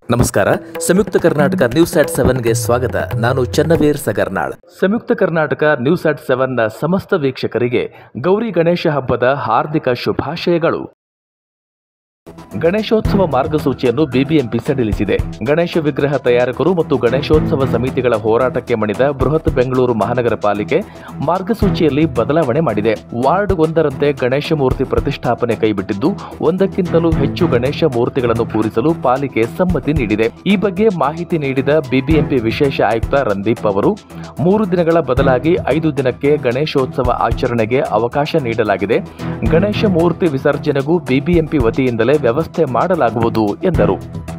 ನಮಸ್ಕಾರ Samyukta Karnataka news at ಸೆವೆನ್ಗೆ ಸ್ವಾಗತ ನಾನು ಚನ್ನವೀರ್ ಸಗರ್ನಾಳ್ ಸಂಯುಕ್ತ ಕರ್ನಾಟಕ ನ್ಯೂಸ್ ಅಟ್ ಸೆವೆನ್ನ ಸಮಸ್ತ ವೀಕ್ಷಕರಿಗೆ ಗೌರಿ ಗಣೇಶ ಹಬ್ಬದ ಹಾರ್ದಿಕ ಶುಭಾಶಯಗಳು ಗಣೇಶೋತ್ಸವ ಮಾರ್ಗಸೂಚಿಯನ್ನು ಬಿಬಿಎಂಪಿ ಸಡಿಲಿಸಿದೆ ಗಣೇಶ ವಿಗ್ರಹ ತಯಾರಕರು ಮತ್ತು ಗಣೇಶೋತ್ಸವ ಸಮಿತಿಗಳ ಹೋರಾಟಕ್ಕೆ ಮಣಿದ ಬೃಹತ್ ಬೆಂಗಳೂರು ಮಹಾನಗರ ಪಾಲಿಕೆ ಮಾರ್ಗಸೂಚಿಯಲ್ಲಿ ಬದಲಾವಣೆ ಮಾಡಿದೆ ವಾರ್ಡ್ ಒಂದರಂತೆ ಗಣೇಶ ಮೂರ್ತಿ ಪ್ರತಿಷ್ಠಾಪನೆ ಕೈಬಿಟ್ಟಿದ್ದು ಒಂದಕ್ಕಿಂತಲೂ ಹೆಚ್ಚು ಗಣೇಶ ಮೂರ್ತಿಗಳನ್ನು ಪೂರಿಸಲು ಪಾಲಿಕೆ ಸಮ್ಮತಿ ನೀಡಿದೆ ಈ ಬಗ್ಗೆ ಮಾಹಿತಿ ನೀಡಿದ ಬಿಬಿಎಂಪಿ ವಿಶೇಷ ಆಯುಕ್ತ ರಂದೀಪ್ ಅವರು ಮೂರು ದಿನಗಳ ಬದಲಾಗಿ ಐದು ದಿನಕ್ಕೆ ಗಣೇಶೋತ್ಸವ ಆಚರಣೆಗೆ ಅವಕಾಶ ನೀಡಲಾಗಿದೆ ಗಣೇಶ ಮೂರ್ತಿ ವಿಸರ್ಜನೆಗೂ ಬಿಬಿಎಂಪಿ ವತಿಯಿಂದಲೇ ವ್ಯವಸ್ಥೆ ಮಾಡಲಾಗುವುದು ಎಂದರು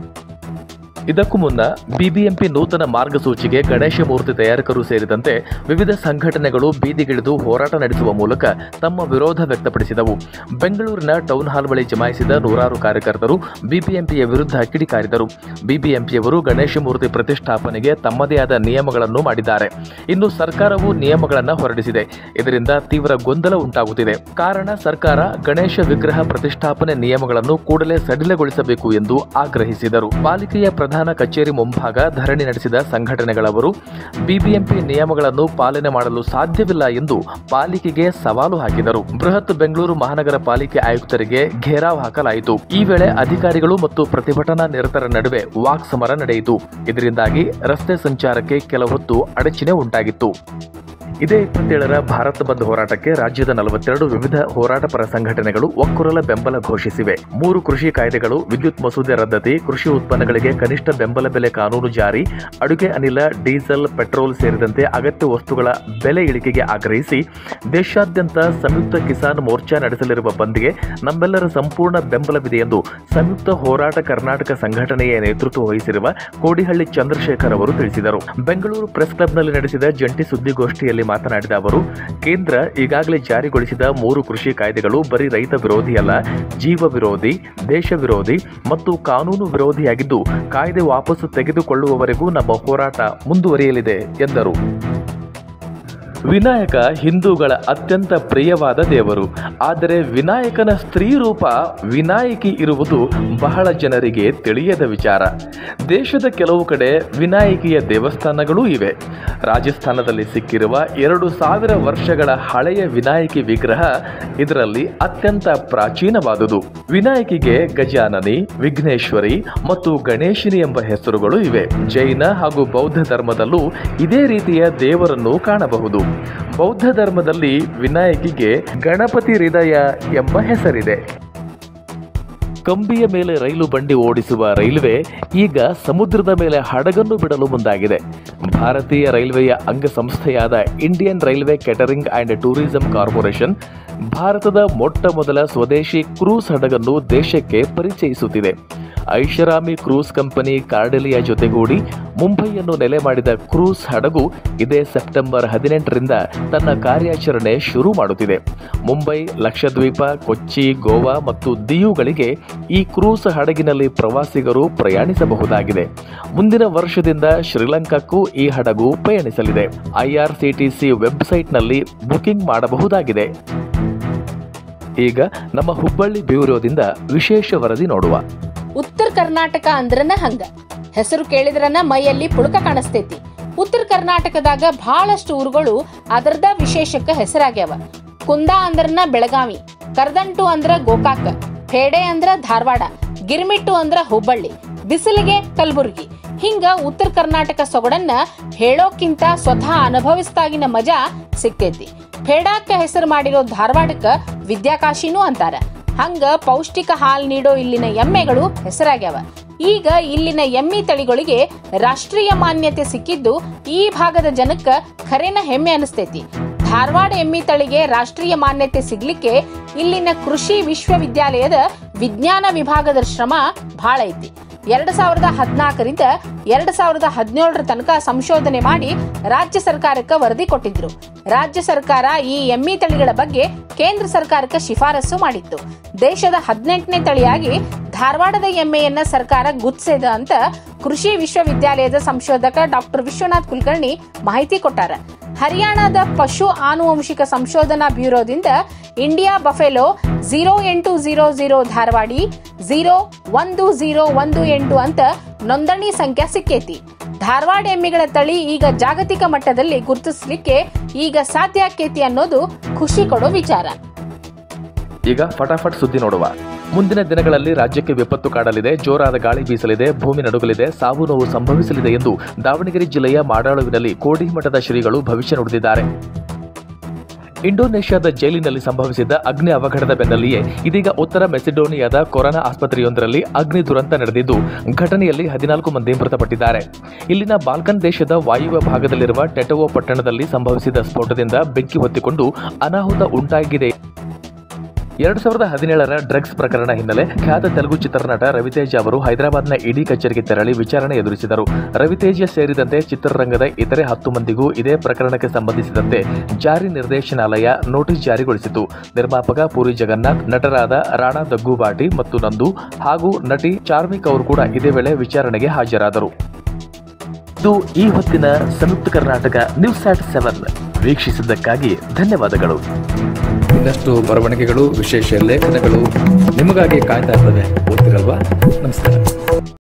ಇದಕ್ಕೂ ಮುನ್ನ ಬಿಬಿಎಂಪಿ ನೂತನ ಮಾರ್ಗಸೂಚಿಗೆ ಗಣೇಶ ಮೂರ್ತಿ ತಯಾರಕರು ಸೇರಿದಂತೆ ವಿವಿಧ ಸಂಘಟನೆಗಳು ಬೀದಿಗಿಳಿದು ಹೋರಾಟ ನಡೆಸುವ ಮೂಲಕ ತಮ್ಮ ವಿರೋಧ ವ್ಯಕ್ತಪಡಿಸಿದವು ಬೆಂಗಳೂರಿನ ಟೌನ್ ಹಾಲ್ ಬಳಿ ಜಮಾಯಿಸಿದ ನೂರಾರು ಕಾರ್ಯಕರ್ತರು ಬಿಬಿಎಂಪಿಯ ವಿರುದ್ಧ ಕಿಡಿಕಾರಿದರು ಬಿಬಿಎಂಪಿಯವರು ಗಣೇಶ ಮೂರ್ತಿ ಪ್ರತಿಷ್ಠಾಪನೆಗೆ ತಮ್ಮದೇ ಆದ ನಿಯಮಗಳನ್ನು ಮಾಡಿದ್ದಾರೆ ಇನ್ನು ಸರ್ಕಾರವು ನಿಯಮಗಳನ್ನು ಹೊರಡಿಸಿದೆ ಇದರಿಂದ ತೀವ್ರ ಗೊಂದಲ ಉಂಟಾಗುತ್ತಿದೆ ಕಾರಣ ಸರ್ಕಾರ ಗಣೇಶ ವಿಗ್ರಹ ಪ್ರತಿಷ್ಠಾಪನೆ ನಿಯಮಗಳನ್ನು ಕೂಡಲೇ ಸಡಿಲಗೊಳಿಸಬೇಕು ಎಂದು ಆಗ್ರಹಿಸಿದರು ಪಾಲಿಕೆಯ ಪ್ರಧಾನ ಕಚೇರಿ ಮುಂಭಾಗ ಧರಣಿ ನಡೆಸಿದ ಸಂಘಟನೆಗಳವರು ಬಿಬಿಎಂಪಿ ನಿಯಮಗಳನ್ನು ಪಾಲನೆ ಮಾಡಲು ಸಾಧ್ಯವಿಲ್ಲ ಎಂದು ಪಾಲಿಕೆಗೆ ಸವಾಲು ಹಾಕಿದರು ಬೃಹತ್ ಬೆಂಗಳೂರು ಮಹಾನಗರ ಪಾಲಿಕೆ ಆಯುಕ್ತರಿಗೆ ಘೇರಾವ್ ಹಾಕಲಾಯಿತು ಈ ವೇಳೆ ಅಧಿಕಾರಿಗಳು ಮತ್ತು ಪ್ರತಿಭಟನಾ ನಿರತರ ನಡುವೆ ವಾಕ್ ಸಮರ ನಡೆಯಿತು ಇದರಿಂದಾಗಿ ರಸ್ತೆ ಸಂಚಾರಕ್ಕೆ ಕೆಲ ಹೊತ್ತು ಅಡಚಣೆ ಉಂಟಾಗಿತ್ತು ಇದೇ ಇಪ್ಪತ್ತೇಳರ ಭಾರತ ಬಂದ್ ಹೋರಾಟಕ್ಕೆ ರಾಜ್ಯದ ನಲವತ್ತೆರಡು ವಿವಿಧ ಹೋರಾಟ ಪರ ಸಂಘಟನೆಗಳು ಒಕ್ಕುರಲ ಬೆಂಬಲ ಘೋಷಿಸಿವೆ ಮೂರು ಕೃಷಿ ಕಾಯ್ದೆಗಳು ವಿದ್ಯುತ್ ಮಸೂದೆ ರದ್ದತಿ ಕೃಷಿ ಉತ್ಪನ್ನಗಳಿಗೆ ಕನಿಷ್ಠ ಬೆಂಬಲ ಬೆಲೆ ಕಾನೂನು ಜಾರಿ ಅಡುಗೆ ಅನಿಲ ಡೀಸೆಲ್ ಪೆಟ್ರೋಲ್ ಸೇರಿದಂತೆ ಅಗತ್ಯ ವಸ್ತುಗಳ ಬೆಲೆ ಇಳಿಕೆಗೆ ಆಗ್ರಹಿಸಿ ದೇಶಾದ್ಯಂತ ಸಂಯುಕ್ತ ಕಿಸಾನ್ ಮೋರ್ಚಾ ನಡೆಸಲಿರುವ ಬಂದ್ಗೆ ನಮ್ಮೆಲ್ಲರ ಸಂಪೂರ್ಣ ಬೆಂಬಲವಿದೆ ಎಂದು ಸಂಯುಕ್ತ ಹೋರಾಟ ಕರ್ನಾಟಕ ಸಂಘಟನೆಯ ನೇತೃತ್ವ ವಹಿಸಿರುವ ಕೋಡಿಹಳ್ಳಿ ಚಂದ್ರಶೇಖರ್ ಅವರು ತಿಳಿಸಿದರು ಬೆಂಗಳೂರು ಪ್ರೆಸ್ ಕ್ಲಬ್ನಲ್ಲಿ ನಡೆಸಿದ ಜಂಟಿ ಸುದ್ದಿಗೋಷ್ಠಿಯಲ್ಲಿ ಮಾತನಾಡಿದ ಅವರು ಕೇಂದ್ರ ಈಗಾಗಲೇ ಜಾರಿಗೊಳಿಸಿದ ಮೂರು ಕೃಷಿ ಕಾಯ್ದೆಗಳು ಬರೀ ರೈತ ವಿರೋಧಿಯಲ್ಲ ಜೀವ ವಿರೋಧಿ ದೇಶ ವಿರೋಧಿ ಮತ್ತು ಕಾನೂನು ವಿರೋಧಿಯಾಗಿದ್ದು ಕಾಯ್ದೆ ವಾಪಸ್ಸು ತೆಗೆದುಕೊಳ್ಳುವವರೆಗೂ ನಮ್ಮ ಹೋರಾಟ ಮುಂದುವರಿಯಲಿದೆ ಎಂದರು ವಿನಾಯಕ ಹಿಂದೂಗಳ ಅತ್ಯಂತ ಪ್ರಿಯವಾದ ದೇವರು ಆದರೆ ವಿನಾಯಕನ ಸ್ತ್ರೀ ರೂಪ ವಿನಾಯಕಿ ಇರುವುದು ಬಹಳ ಜನರಿಗೆ ತಿಳಿಯದ ವಿಚಾರ ದೇಶದ ಕೆಲವು ಕಡೆ ವಿನಾಯಕಿಯ ದೇವಸ್ಥಾನಗಳೂ ಇವೆ ರಾಜಸ್ಥಾನದಲ್ಲಿ ಸಿಕ್ಕಿರುವ ಎರಡು ಸಾವಿರ ವರ್ಷಗಳ ಹಳೆಯ ವಿನಾಯಕಿ ವಿಗ್ರಹ ಇದರಲ್ಲಿ ಅತ್ಯಂತ ಪ್ರಾಚೀನವಾದುದು ವಿನಾಯಕಿಗೆ ಗಜಾನನಿ ವಿಘ್ನೇಶ್ವರಿ ಮತ್ತು ಗಣೇಶಿನಿ ಎಂಬ ಹೆಸರುಗಳು ಇವೆ ಜೈನ ಹಾಗೂ ಬೌದ್ಧ ಧರ್ಮದಲ್ಲೂ ಇದೇ ರೀತಿಯ ದೇವರನ್ನು ಕಾಣಬಹುದು ಬೌದ್ಧ ಧರ್ಮದಲ್ಲಿ ವಿನಾಯಕಿಗೆ ಗಣಪತಿ ಹೃದಯ ಎಂಬ ಹೆಸರಿದೆ ಕಂಬಿಯ ಮೇಲೆ ರೈಲು ಬಂಡಿ ಓಡಿಸುವ ರೈಲ್ವೆ ಈಗ ಸಮುದ್ರದ ಮೇಲೆ ಹಡಗನ್ನು ಬಿಡಲು ಮುಂದಾಗಿದೆ ಭಾರತೀಯ ರೈಲ್ವೆಯ ಅಂಗಸಂಸ್ಥೆಯಾದ Indian railway catering and tourism corporation ಭಾರತದ ಮೊಟ್ಟ ಮೊದಲ ಸ್ವದೇಶಿ ಕ್ರೂಸ್ ಹಡಗನ್ನು ದೇಶಕ್ಕೆ ಪರಿಚಯಿಸುತ್ತಿದೆ ಐಷಾರಾಮಿ ಕ್ರೂಸ್ ಕಂಪನಿ ಕಾರ್ಡೆಲಿಯ ಜೊತೆಗೂಡಿ ಮುಂಬೈಯನ್ನು ನೆಲೆ ಮಾಡಿದ ಕ್ರೂಸ್ ಹಡಗು ಇದೇ ಸೆಪ್ಟೆಂಬರ್ ಹದಿನೆಂಟರಿಂದ ತನ್ನ ಕಾರ್ಯಾಚರಣೆ ಶುರು ಮಾಡುತ್ತಿದೆ ಮುಂಬೈ ಲಕ್ಷದ್ವೀಪ ಕೊಚ್ಚಿ ಗೋವಾ ಮತ್ತು ದಿಯುಗಳಿಗೆ ಈ ಕ್ರೂಸ್ ಹಡಗಿನಲ್ಲಿ ಪ್ರವಾಸಿಗರು ಪ್ರಯಾಣಿಸಬಹುದಾಗಿದೆ ಮುಂದಿನ ವರ್ಷದಿಂದ ಶ್ರೀಲಂಕಾಕ್ಕೂ ಈ ಹಡಗು ಪಯಣಿಸಲಿದೆ ಐಆರ್ಸಿಟಿಸಿ ವೆಬ್ಸೈಟ್ನಲ್ಲಿ ಬುಕಿಂಗ್ ಮಾಡಬಹುದಾಗಿದೆ ಈಗ ನಮ್ಮ ಹುಬ್ಬಳ್ಳಿ ಬ್ಯೂರೋದಿಂದ ವಿಶೇಷ ವರದಿ ನೋಡುವ ಉತ್ತರ ಕರ್ನಾಟಕ ಅಂದ್ರನ ಹಂಗ ಹೆಸರು ಕೇಳಿದ್ರನ ಮೈಯಲ್ಲಿ ಪುಳಕ ಕಾಣಿಸ್ತೈತಿ ಉತ್ತರ ಕರ್ನಾಟಕದಾಗ ಬಹಳಷ್ಟು ಊರುಗಳು ಅದರದ ವಿಶೇಷಕ್ಕ ಹೆಸರಾಗ್ಯಾವ ಕುಂದ ಅಂದ್ರನ ಬೆಳಗಾವಿ ಕರ್ದಂಟು ಅಂದ್ರ ಗೋಕಾಕ ಫೇಡೆ ಅಂದ್ರ ಧಾರವಾಡ ಗಿರ್ಮಿಟ್ಟು ಅಂದ್ರ ಹುಬ್ಬಳ್ಳಿ ಬಿಸಿಲಿಗೆ ಕಲಬುರ್ಗಿ ಹಿಂಗ ಉತ್ತರ ಕರ್ನಾಟಕ ಸೊಗಡನ್ನ ಹೇಳೋಕ್ಕಿಂತ ಸ್ವತಃ ಅನುಭವಿಸ್ದಾಗಿನ ಮಜಾ ಸಿಗ್ತೈತಿ ಫೇಡಾಕ್ಕ ಹೆಸರು ಮಾಡಿರೋ ಧಾರವಾಡಕ್ಕ ವಿದ್ಯಾಕಾಶಿನೂ ಅಂತಾರ ಹಂಗ ಪೌಷ್ಟಿಕ ಹಾಲ್ ನೀಡೋ ಇಲ್ಲಿನ ಎಮ್ಮೆಗಳು ಹೆಸರಾಗ್ಯಾವ ಈಗ ಇಲ್ಲಿನ ಎಮ್ಮಿ ತಳಿಗಳಿಗೆ ರಾಷ್ಟ್ರೀಯ ಮಾನ್ಯತೆ ಸಿಕ್ಕಿದ್ದು ಈ ಭಾಗದ ಜನಕ್ಕ ಖರೇನ ಹೆಮ್ಮೆ ಅನಿಸ್ತೈತಿ ಧಾರವಾಡ ಎಮ್ಮಿ ತಳಿಗೆ ರಾಷ್ಟ್ರೀಯ ಮಾನ್ಯತೆ ಸಿಗ್ಲಿಕ್ಕೆ ಇಲ್ಲಿನ ಕೃಷಿ ವಿಶ್ವವಿದ್ಯಾಲಯದ ವಿಜ್ಞಾನ ವಿಭಾಗದ ಶ್ರಮ ಬಹಳ ಐತಿ ಎರಡ್ ಸಾವಿರದ ಹದಿನಾಲ್ಕರಿಂದ ಎರಡ್ ಸಾವಿರದ ಹದಿನೇಳರ ತನಕ ಸಂಶೋಧನೆ ಮಾಡಿ ರಾಜ್ಯ ಸರ್ಕಾರಕ್ಕೆ ವರದಿ ಕೊಟ್ಟಿದ್ರು ರಾಜ್ಯ ಸರ್ಕಾರ ಈ ಎಮ್ಮಿ ತಳಿಗಳ ಬಗ್ಗೆ ಕೇಂದ್ರ ಸರ್ಕಾರಕ್ಕೆ ಶಿಫಾರಸು ಮಾಡಿತ್ತು ದೇಶದ ಹದಿನೆಂಟನೇ ತಳಿಯಾಗಿ ಧಾರವಾಡದ ಎಮ್ಮೆಯನ್ನ ಸರ್ಕಾರ ಗುರ್ತಿಸಿದ ಅಂತ ಕೃಷಿ ವಿಶ್ವವಿದ್ಯಾಲಯದ ಸಂಶೋಧಕ ಡಾಕ್ಟರ್ ವಿಶ್ವನಾಥ್ ಕುಲಕರ್ಣಿ ಮಾಹಿತಿ ಕೊಟ್ಟಾರ ಹರಿಯಾಣದ ಪಶು ಆನುವಂಶಿಕ ಸಂಶೋಧನಾ ಬ್ಯೂರೋದಿಂದ ಇಂಡಿಯಾ ಬಫೆಲೋ ಝೀರೋ ಎಂಟು ಝೀರೋ ಝೀರೋ ಧಾರವಾಡಿ ಝೀರೋ ಒಂದು ಝೀರೋ ಒಂದು ಎಂಟು ಅಂತ ನೋಂದಣಿ ಸಂಖ್ಯೆ ಸಿಕ್ಕೈತಿ ಧಾರವಾಡ ಎಮ್ಮಿಗಳ ತಳಿ ಈಗ ಜಾಗತಿಕ ಮಟ್ಟದಲ್ಲಿ ಗುರುತಿಸಲಿಕ್ಕೆ ಈಗ ಸಾಧ್ಯ ಆಕೇತಿ ಅನ್ನೋದು ಖುಷಿ ಕೊಡೋ ವಿಚಾರ ಈಗ ಫಟಾಫಟ್ ಸುದ್ದಿ ನೋಡುವ ಮುಂದಿನ ದಿನಗಳಲ್ಲಿ ರಾಜ್ಯಕ್ಕೆ ವಿಪತ್ತು ಕಾಡಲಿದೆ ಜೋರಾದ ಗಾಳಿ ಬೀಸಲಿದೆ ಭೂಮಿ ನಡುಗಲಿದೆ ಸಾವು ನೋವು ಸಂಭವಿಸಲಿದೆ ಎಂದು ದಾವಣಗೆರೆ ಜಿಲ್ಲೆಯ ಮಾಡಾಳುವಿನಲ್ಲಿ ಕೋಡಿಮಠದ ಶ್ರೀಗಳು ಭವಿಷ್ಯ ನುಡಿದಿದ್ದಾರೆ ಇಂಡೋನೇಷ್ಯಾದ ಜೈಲಿನಲ್ಲಿ ಸಂಭವಿಸಿದ್ದ ಅಗ್ನಿ ಅವಘಡದ ಬೆನ್ನಲ್ಲಿಯೇ ಇದೀಗ ಉತ್ತರ ಮೆಸಿಡೋನಿಯಾದ ಕೊರೋನಾ ಆಸ್ಪತ್ರೆಯೊಂದರಲ್ಲಿ ಅಗ್ನಿ ದುರಂತ ನಡೆದಿದ್ದು ಘಟನೆಯಲ್ಲಿ ಹದಿನಾಲ್ಕು ಮಂದಿ ಮೃತಪಟ್ಟಿದ್ದಾರೆ ಇಲ್ಲಿನ ಬಾಲ್ಕನ್ ದೇಶದ ವಾಯುವ್ಯ ಭಾಗದಲ್ಲಿರುವ ಟೆಟೋವೋ ಪಟ್ಟಣದಲ್ಲಿ ಸಂಭವಿಸಿದ ಸ್ಫೋಟದಿಂದ ಬೆಂಕಿ ಹೊತ್ತಿಕೊಂಡು ಅನಾಹುತ ಉಂಟಾಗಿದೆ ಎರಡ್ ಸಾವಿರದ ಹದಿನೇಳರ ಡ್ರಗ್ಸ್ ಪ್ರಕರಣ ಹಿನ್ನೆಲೆ ಖ್ಯಾತ ತೆಲುಗು ಚಿತ್ರನಟ ರವಿತೇಜ ಅವರು ಹೈದರಾಬಾದ್ನ ಇಡಿ ಕಚೇರಿಗೆ ತೆರಳಿ ವಿಚಾರಣೆ ಎದುರಿಸಿದರು ರವಿತೇಜ ಸೇರಿದಂತೆ ಚಿತ್ರರಂಗದ ಇತರೆ ಹತ್ತು ಮಂದಿಗೂ ಇದೇ ಪ್ರಕರಣಕ್ಕೆ ಸಂಬಂಧಿಸಿದಂತೆ ಜಾರಿ ನಿರ್ದೇಶನಾಲಯ ನೋಟಿಸ್ ಜಾರಿಗೊಳಿಸಿತು ನಿರ್ಮಾಪಕ ಪುರಿ ಜಗನ್ನಾಥ್ ನಟರಾದ ರಾಣಾ ದಗ್ಗುಬಾಟಿ ಮತ್ತು ನಂದು ಹಾಗೂ ನಟಿ ಚಾರ್ಮಿಕ್ ಅವರು ಕೂಡ ಇದೇ ವೇಳೆ ವಿಚಾರಣೆಗೆ ಹಾಜರಾದರು ಇದು ಈ ಹೊತ್ತಿನ Samyukta Karnataka news at seven ವೀಕ್ಷಿಸಿದ್ದಕ್ಕಾಗಿ ಧನ್ಯವಾದಗಳು ಇನ್ನಷ್ಟು ಬರವಣಿಗೆಗಳು ವಿಶೇಷ ಲೇಖನಗಳು ನಿಮಗಾಗಿ ಕಾಯ್ತಾ ಇರ್ತದೆ ಓದ್ತಿರಲ್ವಾ ನಮಸ್ಕಾರ